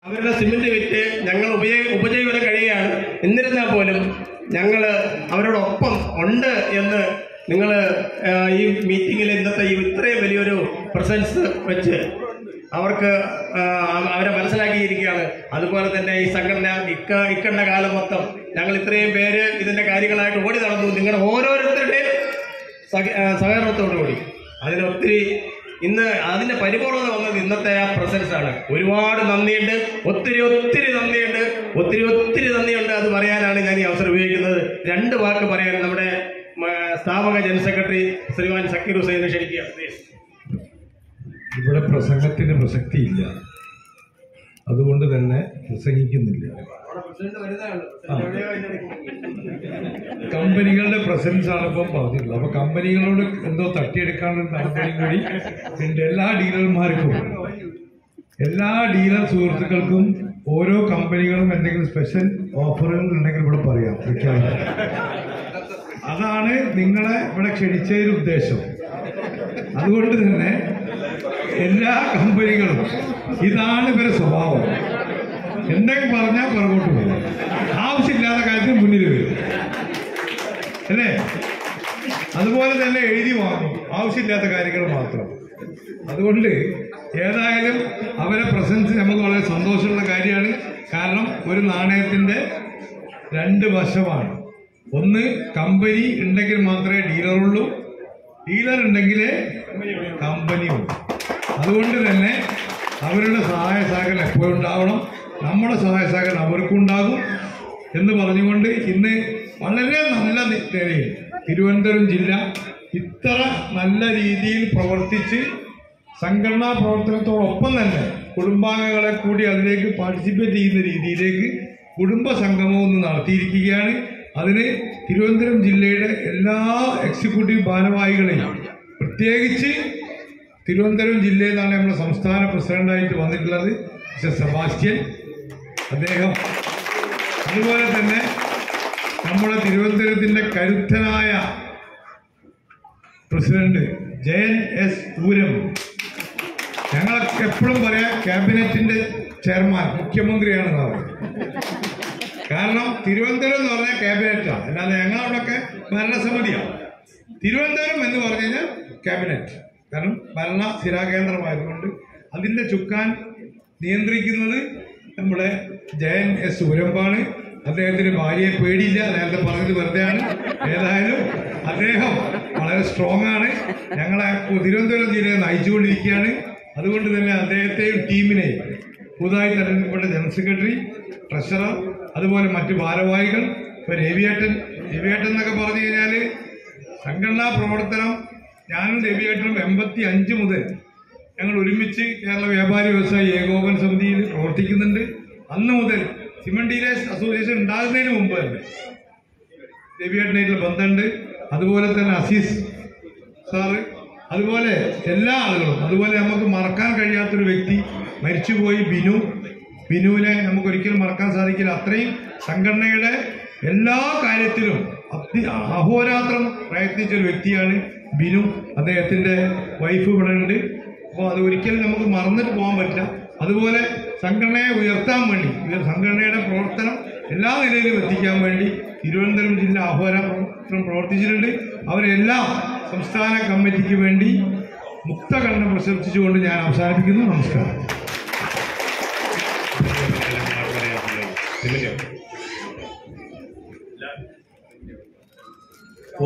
അവരുടെ സിമെന്റ് വിറ്റ് ഞങ്ങൾ ഉപജീവ ഉപജീവനം കഴിയുകയാണ് എന്നിരുന്നാൽ പോലും ഞങ്ങൾ അവരോടൊപ്പം ഉണ്ട് എന്ന് നിങ്ങൾ ഈ മീറ്റിങ്ങിൽ ഇന്നത്തെ ഈ ഇത്രയും വലിയൊരു പ്രസൻസ് വെച്ച് അവർക്ക് ആ, അവരെ മനസ്സിലാക്കിയിരിക്കുകയാണ് അതുപോലെ തന്നെ ഈ സംഘടന ഇക്ക ഇക്കണ്ട കാലം മൊത്തം ഞങ്ങൾ ഇത്രയും പേര് ഇതിന്റെ കാര്യങ്ങളായിട്ട് ഓടി നടന്നു നിങ്ങളുടെ ഓരോരുത്തരുടെയും സഹ- ആ, സഹകരണത്തോടുകൂടി അതിനൊത്തിരി ഇന്ന് അതിന്റെ പരിപൂർണത വന്നത് ഇന്നത്തെ ആ പ്രസൻസ് ആണ് ഒരുപാട് നന്ദിയുണ്ട് ഒത്തിരി ഒത്തിരി നന്ദിയുണ്ട് ഒത്തിരി ഒത്തിരി നന്ദിയുണ്ട് അത് പറയാനാണ് ഞാൻ ഈ അവസരം ഉപയോഗിക്കുന്നത് രണ്ട് വാക്ക് പറയാൻ നമ്മുടെ മ, സ്ഥാപക ജനറൽ സെക്രട്ടറി ശ്രീമാൻ സക്കീർ ഹുസൈനെ ക്ഷണിക്കുക പ്ലീസ് ഇവിടെ പ്രസംഗത്തിന് പ്രസക്തിയില്ല അതുകൊണ്ട് തന്നെ പ്രസംഗിക്കുന്നില്ല കമ്പനികളുടെ പ്രസൻസ് ആണ് ഇപ്പം പറഞ്ഞിട്ടുള്ളത് അപ്പൊ കമ്പനികളോട് എന്തോ തട്ടിയെടുക്കാനുള്ള താല്പര്യം കൂടി ഉണ്ട് എല്ലാ ഡീലർമാർക്കും എല്ലാ ഡീലർ സുഹൃത്തുക്കൾക്കും ഓരോ കമ്പനികളും എന്തെങ്കിലും സ്പെഷ്യൽ ഓഫറുകൾ ഉണ്ടെങ്കിൽ ഇവിടെ പറയാം പ്രഖ്യാപിക്കാം അതാണ് നിങ്ങളെ ഇവിടെ ക്ഷണിച്ചതിന് ഉദ്ദേശം അതുകൊണ്ട് തന്നെ എല്ലാ കമ്പനികളും ഇതാണ് ഇവരുടെ സ്വഭാവം എന്തെങ്കിലും പറഞ്ഞാൽ പുറകോട്ട് പോകും ആവശ്യമില്ലാത്ത കാര്യത്തിന് മുന്നിൽ വരും അല്ലേ അതുപോലെ തന്നെ എഴുതി വാങ്ങും ആവശ്യമില്ലാത്ത കാര്യങ്ങൾ മാത്രം അതുകൊണ്ട് ഏതായാലും അവരെ പ്രസൻസ് നമുക്ക് വളരെ സന്തോഷമുള്ള കാര്യമാണ് കാരണം ഒരു നാണയത്തിന്റെ രണ്ട് വശമാണ് ഒന്ന് കമ്പനി ഉണ്ടെങ്കിൽ മാത്രമേ ഡീലറുള്ളൂ ഡീലർ ഉണ്ടെങ്കിലേ കമ്പനി ഉള്ളൂ അതുകൊണ്ട് തന്നെ അവരുടെ സഹായ സഹകരണം എപ്പോഴും ഉണ്ടാവണം നമ്മുടെ സഹായ സഹകരണം അവർക്കും ഉണ്ടാകും എന്ന് പറഞ്ഞുകൊണ്ട് ഇന്ന് വളരെ നല്ല നിലയിൽ തിരുവനന്തപുരം ജില്ല ഇത്ര നല്ല രീതിയിൽ പ്രവർത്തിച്ച് സംഘടനാ പ്രവർത്തനത്തോടൊപ്പം തന്നെ കുടുംബാംഗങ്ങളെ കൂടി അതിലേക്ക് പാർട്ടിസിപ്പേറ്റ് ചെയ്യുന്ന രീതിയിലേക്ക് കുടുംബ സംഗമം ഒന്ന് നടത്തിയിരിക്കുകയാണ് അതിന് തിരുവനന്തപുരം ജില്ലയുടെ എല്ലാ എക്സിക്യൂട്ടീവ് ഭാരവാഹികളെയും പ്രത്യേകിച്ച് തിരുവനന്തപുരം ജില്ലയിൽ നിന്നാണ് നമ്മുടെ സംസ്ഥാന പ്രസിഡന്റായിട്ട് വന്നിട്ടുള്ളത് മിസ്റ്റർ സെബാസ്റ്റ്യൻ അദ്ദേഹം അതുപോലെ തന്നെ നമ്മുടെ തിരുവനന്തപുരത്തിന്റെ കരുത്തനായ പ്രസിഡന്റ് ജയൻ എസ് പൂരം ഞങ്ങളൊക്കെ എപ്പോഴും പറയാം ക്യാബിനറ്റിന്റെ ചെയർമാൻ മുഖ്യമന്ത്രിയാണ് കാരണം തിരുവനന്തപുരം എന്ന് പറഞ്ഞാൽ ക്യാബിനറ്റാണ് അല്ലാതെ ഞങ്ങളവിടെയൊക്കെ ഭരണസമിതിയാണ് തിരുവനന്തപുരം എന്ന് പറഞ്ഞു കഴിഞ്ഞാൽ ക്യാബിനറ്റ് കാരണം ഭരണ സ്ഥിരാകേന്ദ്രമായതുകൊണ്ട് അതിന്റെ ചുക്കാൻ നിയന്ത്രിക്കുന്നത് നമ്മുടെ ജയൻ എസ് ഉരമ്പാണ് അദ്ദേഹത്തിന് ഭാര്യയെ പേടിയില്ല നേരത്തെ പറഞ്ഞത് വെറുതെയാണ് ഏതായാലും അദ്ദേഹം വളരെ സ്ട്രോങ് ആണ് ഞങ്ങളെ തിരുവനന്തപുരം ജില്ലയെ നയിച്ചുകൊണ്ടിരിക്കുകയാണ് അതുകൊണ്ട് തന്നെ അദ്ദേഹത്തെയും ടീമിനെയും പുതുതായി തെരഞ്ഞെടുക്കപ്പെട്ട ജനറൽ സെക്രട്ടറി ട്രഷറർ അതുപോലെ മറ്റു ഭാരവാഹികൾ ഇപ്പൊ രവിയേട്ടൻ രവിയേട്ടൻ എന്നൊക്കെ പറഞ്ഞു കഴിഞ്ഞാൽ സംഘടനാ പ്രവർത്തനം ഞാനും രവിയേട്ടനും എൺപത്തി അഞ്ച് മുതൽ ഞങ്ങൾ ഒരുമിച്ച് കേരള വ്യാപാരി വ്യവസായി ഏകോപന സമിതിയിൽ പ്രവർത്തിക്കുന്നുണ്ട് അന്ന് മുതൽ സിമന്റ് ഡീലേഴ്സ് അസോസിയേഷൻ ഉണ്ടാകുന്നതിന് മുമ്പ് തന്നെ രവിയേട്ടനായിട്ടുള്ള ബന്ധമുണ്ട് അതുപോലെ തന്നെ അസീസ് സാറ് അതുപോലെ എല്ലാ ആളുകളും അതുപോലെ നമുക്ക് മറക്കാൻ കഴിയാത്തൊരു വ്യക്തി മരിച്ചുപോയി ബിനു ബിനുവിനെ നമുക്ക് ഒരിക്കലും മറക്കാൻ സാധിക്കില്ല അത്രയും സംഘടനയുടെ എല്ലാ കാര്യത്തിലും അതി അഹോരാത്രം പ്രയത്നിച്ച ഒരു വ്യക്തിയാണ് ബിനു അദ്ദേഹത്തിന്റെ വൈഫ് ഇവിടെ ഉണ്ട് അപ്പോൾ അത് ഒരിക്കലും നമുക്ക് മറന്നിട്ട് പോകാൻ പറ്റില്ല അതുപോലെ സംഘടനയെ ഉയർത്താൻ വേണ്ടി ഇത് സംഘടനയുടെ പ്രവർത്തനം എല്ലാ നിലയിലും എത്തിക്കാൻ വേണ്ടി തിരുവനന്തപുരം ജില്ല അഹോരാത്രം പ്രവർത്തിച്ചിട്ടുണ്ട് അവരെല്ലാം സംസ്ഥാന കമ്മിറ്റിക്ക് വേണ്ടി മുക്തകണ്ഠം പ്രശംസിച്ചുകൊണ്ട് ഞാൻ അവസാനിപ്പിക്കുന്നു നമസ്കാരം അപ്പോ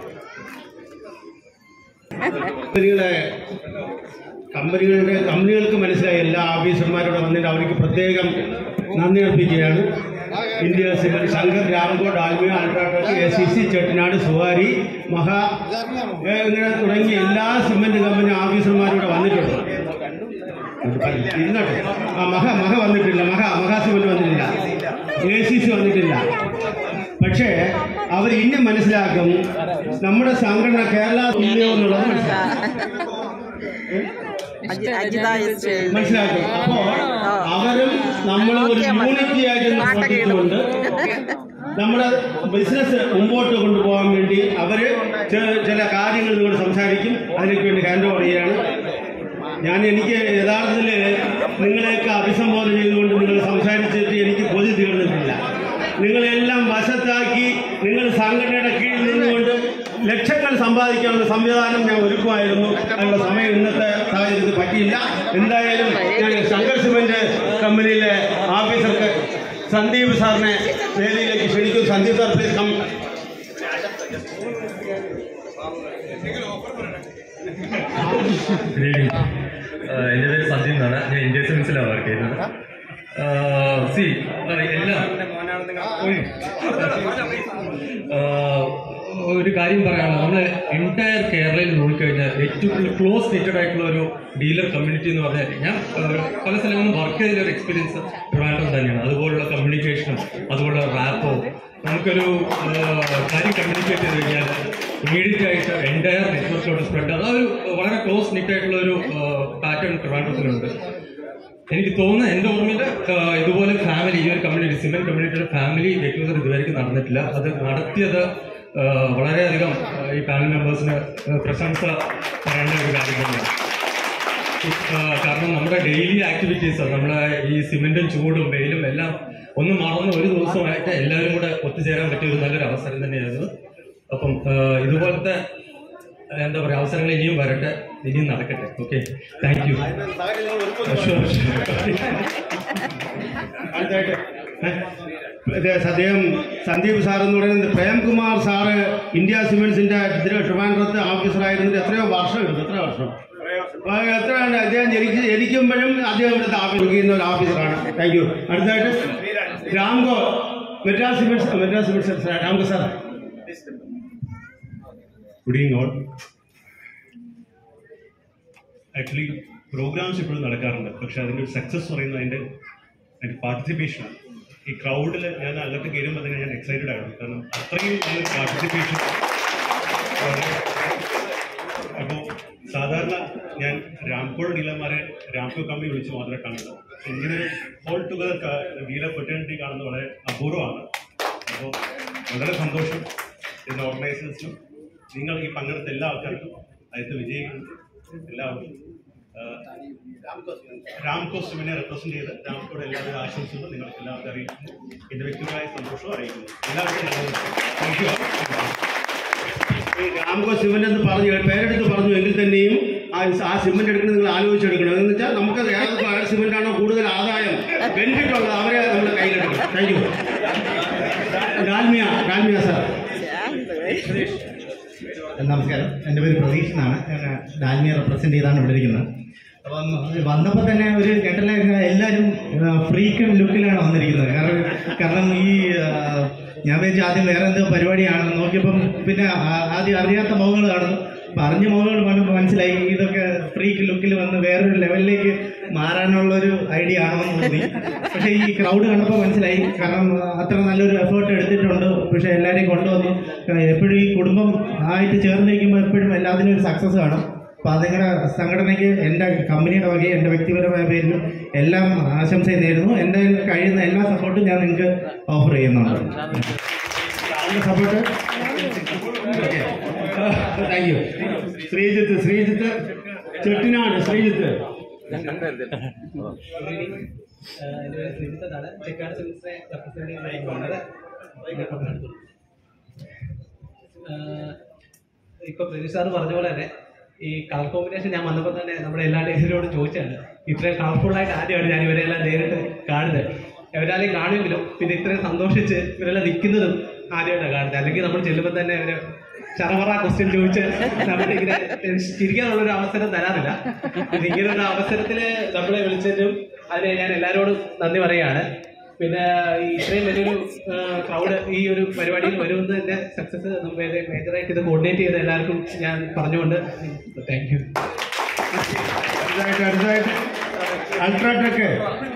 കമ്പനികളെ കമ്പനികളുടെ കമ്പനികൾക്ക് മനസ്സിലായി എല്ലാ ഓഫീസർമാരോട് വന്നിട്ട് അവർക്ക് പ്രത്യേകം നന്ദി അർപ്പിക്കുകയാണ് India cement Sankar Ramco Dalmia UltraTech A C C Chettinad Zuari Maha ഏ, ഇങ്ങനെ തുടങ്ങിയ എല്ലാ സിമന്റ് കമ്പനി ഓഫീസർമാരോട് വന്നിട്ടുണ്ട് ഇരുന്നോട്ടെ ആ മഹ മഹ വന്നിട്ടില്ല മഹ മഹാ സിമന്റ് വന്നിട്ടില്ല എ സി സി വന്നിട്ടില്ല പക്ഷേ അവർ ഇനി മനസ്സിലാക്കും നമ്മുടെ സംഘടന കേരള തുല്യോ എന്നുള്ളത് മനസ്സിലാക്കും അജി- അജിത എസ് ചെയ്യും. മനസ്സിലാക്കും അപ്പോ അവരും നമ്മൾ ഒരു യൂണിറ്റി ആയിട്ട് പ്രവർത്തിച്ചുകൊണ്ട് നമ്മുടെ ബിസിനസ് മുമ്പോട്ട് കൊണ്ടുപോകാൻ വേണ്ടി അവര് ചെ- ചില കാര്യങ്ങൾ നിങ്ങളോട് സംസാരിക്കും അതിലേക്ക് വേണ്ടി ഹാൻഡ് ഓവർ ചെയ്യാണ് ഞാൻ എനിക്ക് യഥാർത്ഥത്തിൽ നിങ്ങളെയൊക്കെ അഭിസംബോധന ചെയ്തുകൊണ്ട് നിങ്ങൾ സംസാരിച്ചിട്ട് എനിക്ക് കൊതി തീർന്നിട്ടില്ല നിങ്ങളെല്ലാം വശത്താക്കി നിങ്ങൾ സംഘടനയുടെ കീഴിൽ നിന്നുകൊണ്ട് ലക്ഷങ്ങൾ സമ്പാദിക്കാനുള്ള സംവിധാനം ഞാൻ ഒരുക്കുമായിരുന്നു അതിനുള്ള സമയം ഇന്നത്തെ സാഹചര്യത്തിൽ പറ്റിയില്ല എന്തായാലും ഞാൻ ശങ്കർ സിമന്റ് കമ്പനിയിലെ ഓഫീസർക്ക് സന്ദീപ് സാറിനെ വേദിയിലേക്ക് ക്ഷണിക്കും Sandeep sir please come Good evening. ആഹ് എൻ്റെ പേര് സഞ്ജയ് എന്നാണ് ഞാൻ ഇന്ത്യ സിംസിലാണ് വർക്ക് ചെയ്യുന്നത് സി എല്ലാം ആഹ് ഒരു കാര്യം പറയാനുള്ളത് നമ്മൾ എൻറ്റയർ കേരളയിൽ നോക്കിക്കഴിഞ്ഞാൽ ഏറ്റവും കൂടുതൽ ക്ലോസ് നെറ്റഡ് ആയിട്ടുള്ള ഒരു ഡീലർ കമ്മ്യൂണിറ്റി എന്ന് പറഞ്ഞാൽ ഞാൻ ആഹ് പല സ്ഥലങ്ങളിലും വർക്ക് ചെയ്ത ഒരു എക്സ്പീരിയൻസ് ട്രിവാൻഡ്രം തന്നെയാണ് അതുപോലുള്ള കമ്മ്യൂണിക്കേഷനും അതുപോലുള്ള റാപ്പോ നമുക്കൊരു ആഹ് കാര്യം കമ്മ്യൂണിക്കേറ്റ് ചെയ്ത് കഴിഞ്ഞാൽ ഇമീഡിയറ്റ് ആയിട്ട് എൻറ്റയർ നെറ്റ്വർക്കിലോട്ട് സ്പ്രെഡ് അത് ഒരു വളരെ ക്ലോസ് നിറ്റ് ആയിട്ടുള്ള ഒരു പാറ്റേൺ ട്രിവാൻഡ്രത്തിലുണ്ട് എനിക്ക് തോന്നുന്നു എൻ്റെ ഓർമ്മയിൽ ആഹ് ഇതുപോലെ ഫാമിലി ഈ ഒരു കമ്മ്യൂണിറ്റി സിമെന്റ് കമ്മ്യൂണിറ്റിയുടെ ഫാമിലി ഗെറ്റ് ടുഗദർ ഇതുവരെയ്ക്കും നടന്നിട്ടില്ല അത് നടത്തിയത് ആഹ് വളരെയധികം ആഹ് ഈ പാനൽ മെമ്പേഴ്സിന് പ്രശംസ പറയേണ്ട ഒരു കാര്യം തന്നെയാണ് ആഹ് കാരണം നമ്മുടെ ഡെയിലി ആക്ടിവിറ്റീസ് നമ്മുടെ ഈ സിമെന്റും ചൂടും വെയിലും എല്ലാം ഒന്ന് മറന്ന് ഒരു ദിവസമായിട്ട് എല്ലാവരും കൂടെ ഒത്തുചേരാൻ പറ്റിയ ഒരു നല്ലൊരു അവസരം തന്നെയായിരുന്നു അപ്പം ആഹ് ഇതുപോലത്തെ ആഹ് എന്താ പറയുക അവസരങ്ങൾ ഇനിയും വരട്ടെ ഇനിയും നടക്കട്ടെ ഓക്കെ താങ്ക് യു അടുത്തായിട്ട് ഇത് അദ്ദേഹം സന്ദീപ് സാർ എന്ന് പറയുന്നത് പ്രേംകുമാർ സാറ് ഇന്ത്യ സിമെന്റ്സിന്റെ ഇതിന് ട്രിവാൻഡ്രത്ത് ഓഫീസറായിരുന്നിട്ട് എത്രയോ വർഷം എടുത്തു എത്ര വർഷം ആ, എത്രയാണ് അദ്ദേഹം ജനിച്ച് ജനിക്കുമ്പോഴും അദ്ദേഹം ഇവിടുത്തെ ഓഫീസ് ചെയ്യുന്ന ഒരു ഓഫീസറാണ് താങ്ക് യു അടുത്തായിട്ട് Ramco Madras cements Madras cements Ramco sir good evening all actually programs ഇപ്പോഴും നടക്കാറുണ്ട് പക്ഷെ അതിൻ്റെ ഒരു സക്സസ് പറയുന്നത് അതിൻ്റെ അതിൻ്റെ പാർട്ടിസിപ്പേഷനാണ് ഈ ക്രൗഡിൽ ഞാൻ അകത്ത് കയറുമ്പോൾ തന്നെ ഞാൻ എക്സൈറ്റഡ് ആയിരുന്നു കാരണം അത്രയും നല്ലൊരു പാർട്ടിസിപ്പേഷൻ അപ്പോൾ സാധാരണ ഞാൻ രാംകോൾ ഡീലർമാരെ രാംകോ കമ്പനി വിളിച്ച് മാത്രമേ കാണുള്ളൂ ഇങ്ങനെ ഒരു ഹോൾ ടുഗദർ ഡീലർ ഫെറ്റേണിറ്റി കാണുന്നത് വളരെ അപൂർവമാണ് അപ്പോൾ വളരെ സന്തോഷം എന്ന ഓർഗനൈസേഴ്സിനും നിങ്ങൾ ഈ പങ്കെടുത്ത എല്ലാ ആൾക്കാർക്കും അതിൽ വിജയിക്കും എല്ലാവർക്കും രാംകോ സ്റ്റുമിനെ റെപ്രസെന്റ് ചെയ്ത് രാംകോയുടെ എല്ലാവിധ ആശംസകളും നിങ്ങൾക്ക് എല്ലാവർക്കും അറിയിക്കുന്നു എന്റെ വ്യക്തിപരമായ സന്തോഷവും അറിയിക്കുന്നു എല്ലാവർക്കും താങ്ക് യു ഈ രാംകോ സിമെന്റ് എന്ന് പറഞ്ഞു പേരെടുത്ത് പറഞ്ഞു എങ്കിൽ തന്നെയും ആ ആ സിമെന്റ് എടുക്കുന്നത് നിങ്ങൾ ആലോചിച്ചെടുക്കണം എന്ന് വെച്ചാൽ നമുക്ക് ഏത് സിമെന്റ് ആണോ കൂടുതൽ ആദായം ബെനിഫിറ്റ് ഉള്ളത് അവരെ നമ്മൾ കയ്യിലെടുക്കണം thank you Dalmia Dalmia sir നമസ്കാരം എൻ്റെ പേര് പ്രതീഷ് എന്നാണ് ഞാൻ ഡാൽമിയ റെപ്രസെൻ്റ് ചെയ്താണ് ഇവിടെ ഇരിക്കുന്നത് അപ്പം വന്നപ്പോൾ തന്നെ ഒരു കേട്ടല്ല എല്ലാവരും ഫ്രീക്കൻ ലുക്കിലാണ് വന്നിരിക്കുന്നത് കാരണം കാരണം ഈ ആ, ഞാൻ വിചാരിച്ചു ആദ്യം വേറെ എന്തോ പരിപാടിയാണ് നോക്കിയപ്പം പിന്നെ ആ- ആദ്യം അറിയാത്ത മുഖങ്ങൾ കാണുന്നു പറഞ്ഞ മുഖങ്ങൾ കണ്ടപ്പോൾ മനസ്സിലായി ഇതൊക്കെ ഫ്രീക്ക് ലുക്കിൽ വന്ന് വേറൊരു ലെവലിലേക്ക് മാറാനുള്ള ഒരു ഐഡിയ ആണെന്ന് തോന്നി പക്ഷേ ഈ ക്രൗഡ് കണ്ടപ്പോൾ മനസ്സിലായി കാരണം ആ, അത്ര നല്ലൊരു എഫേർട്ട് എടുത്തിട്ടുണ്ട് പക്ഷേ എല്ലാവരെയും കൊണ്ടുവന്നു എപ്പോഴും ഈ കുടുംബം ആയിട്ട് ചേർന്നിരിക്കുമ്പോൾ എപ്പോഴും എല്ലാത്തിനും ഒരു സക്സസ് കാണും അപ്പോൾ അതിങ്ങനെ സംഘടനയ്ക്ക് എൻ്റെ കമ്പനിയുടെ വകയും എൻ്റെ വ്യക്തിപരമായ പേരിലും എല്ലാം ആശംസയും നേരുന്നു എൻ്റെ കഴിയുന്ന എല്ലാ സപ്പോർട്ടും ഞാൻ നിങ്ങൾക്ക് ഓഫർ ചെയ്യുന്നുണ്ട് support thank you Sreejith Sreejith Chettinad Sreejith എൻ്റെ പേര് ശ്രീജിത്താണ് ചെക്കാട് സിൽസിനെ റെപ്രസെൻ്റ് ചെയ്യുന്നത് ഇപ്പൊ പ്രതീഷ് സാർ പറഞ്ഞ പോലെ തന്നെ ഈ കളർ കോമ്പിനേഷൻ ഞാൻ വന്നപ്പോൾ തന്നെ നമ്മുടെ എല്ലാ ഡേസിനോടും ചോദിച്ചാണ് ഇത്രയും കളർഫുൾ ആയിട്ട് ആദ്യമാണ് ഞാൻ ഇവരെല്ലാം നേരിട്ട് കാണുന്നത് ഇവരാരെയും കാണുമെങ്കിലും പിന്നെ ഇത്രയും സന്തോഷിച്ച് ഇവരെല്ലാം നിൽക്കുന്നതും ആദ്യമായിട്ടാണ് കാണുന്നത് അല്ലെങ്കിൽ നമ്മൾ ചെല്ലുമ്പോൾ തന്നെ അവര് ചറവറ ക്വസ്റ്റ്യൻ ചോദിച്ച് നമ്മളിങ്ങനെ ചിരിക്കാനുള്ള ഒരു അവസരം തരാറില്ല ഇത് ഇങ്ങനെ ഒരു അവസരത്തിൽ നമ്മളെ വിളിച്ചതിനും അതിന് ഞാൻ എല്ലാവരോടും നന്ദി പറയുകയാണ് പിന്നെ ഈ ഇത്രയും വലിയൊരു ക്രൗഡ് ഈ ഒരു പരിപാടിയിൽ വരുമെന്ന് തന്നെ സക്സസ് മേജറായിട്ട് ഇത് കോർഡിനേറ്റ് ചെയ്ത എല്ലാവർക്കും ഞാൻ പറഞ്ഞുകൊണ്ട് താങ്ക് യു അടുത്തതായിട്ട് അടുത്തതായിട്ട് അൾട്രാടെക്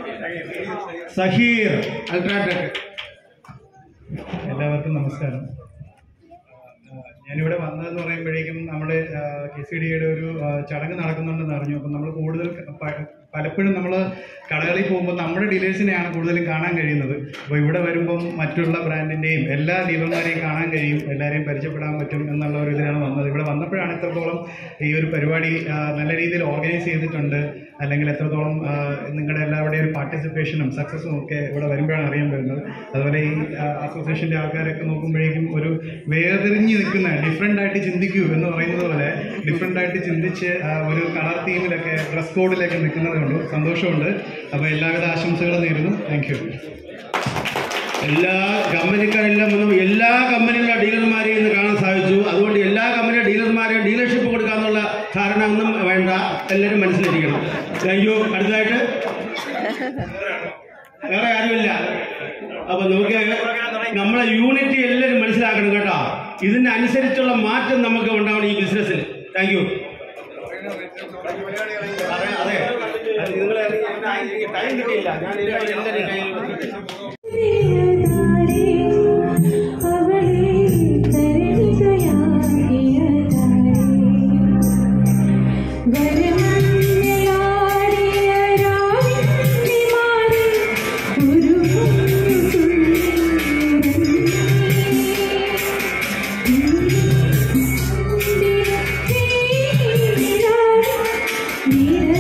സഹീർ അൾട്രാടെക് എല്ലാവർക്കും നമസ്കാരം ആ, ഞാനിവിടെ വന്നതെന്ന് പറയുമ്പോഴേക്കും നമ്മുടെ കെ സി ഡിയുടെ ഒരു ആ, ചടങ്ങ് നടക്കുന്നുണ്ടെന്ന് അറിഞ്ഞു അപ്പം നമ്മൾ കൂടുതൽ പ- പലപ്പോഴും നമ്മൾ കടകളിൽ പോകുമ്പോൾ നമ്മുടെ ഡീലേഴ്സിനെയാണ് കൂടുതലും കാണാൻ കഴിയുന്നത് അപ്പോൾ ഇവിടെ വരുമ്പം മറ്റുള്ള ബ്രാൻഡിൻ്റെയും എല്ലാ ഡീലർമാരെയും കാണാൻ കഴിയും എല്ലാവരെയും പരിചയപ്പെടാൻ പറ്റും എന്നുള്ള ഒരു ഇതിലാണ് വന്നത് ഇവിടെ വന്നപ്പോഴാണ് ഇത്രത്തോളം ഈ ഒരു പരിപാടി ആ, നല്ല രീതിയിൽ ഓർഗനൈസ് ചെയ്തിട്ടുണ്ട് അല്ലെങ്കിൽ എത്രത്തോളം ആ, നിങ്ങളുടെ എല്ലാവരുടെയും ഒരു പാർട്ടിസിപ്പേഷനും സക്സസും ഒക്കെ ഇവിടെ വരുമ്പോഴാണ് അറിയാൻ വരുന്നത് അതുപോലെ ഈ അസോസിയേഷൻ്റെ ആൾക്കാരൊക്കെ നോക്കുമ്പോഴേക്കും ഒരു വേർതിരിഞ്ഞ് നിൽക്കുന്ന ഡിഫറെൻ്റ് ആയിട്ട് ചിന്തിക്കൂ എന്ന് പറയുന്നത് പോലെ ഡിഫറെൻ്റ് ആയിട്ട് ചിന്തിച്ച് ആ, ഒരു കളർ തീമിലൊക്കെ ഡ്രസ് കോഡിലൊക്കെ നിൽക്കുന്നത് കൊണ്ട് സന്തോഷമുണ്ട് അപ്പോൾ എല്ലാവിധ ആശംസകളും നേരുന്നു താങ്ക് യു എല്ലാ കമ്പനിക്കാരെല്ലാം വന്നു എല്ലാ കമ്പനികളുടെ ഡീലർമാരെയും ഇന്ന് കാണാൻ സാധിച്ചു അതുകൊണ്ട് എല്ലാ കമ്പനിയുടെ ഡീലർമാരെയും ഡീലർഷിപ്പ് കൊടുക്കാന്നുള്ള ധാരണ ഒന്നും വേണ്ട എല്ലാവരും മനസ്സിലിരിക്കണം താങ്ക് യു അടുത്തതായിട്ട് വേറെ ആരുമില്ല അപ്പൊ നമുക്ക് നമ്മളെ യൂണിറ്റി എല്ലാവരും മനസ്സിലാക്കണം കേട്ടോ ഇതിനനുസരിച്ചുള്ള മാറ്റം നമുക്ക് ഉണ്ടാവണം ഈ ബിസിനസ്സിൽ താങ്ക് യു അതെ അത് നിങ്ങളെ ടൈം കിട്ടിയില്ല ഞാൻ എല്ലാവരും കയ്യിൽ Yeah.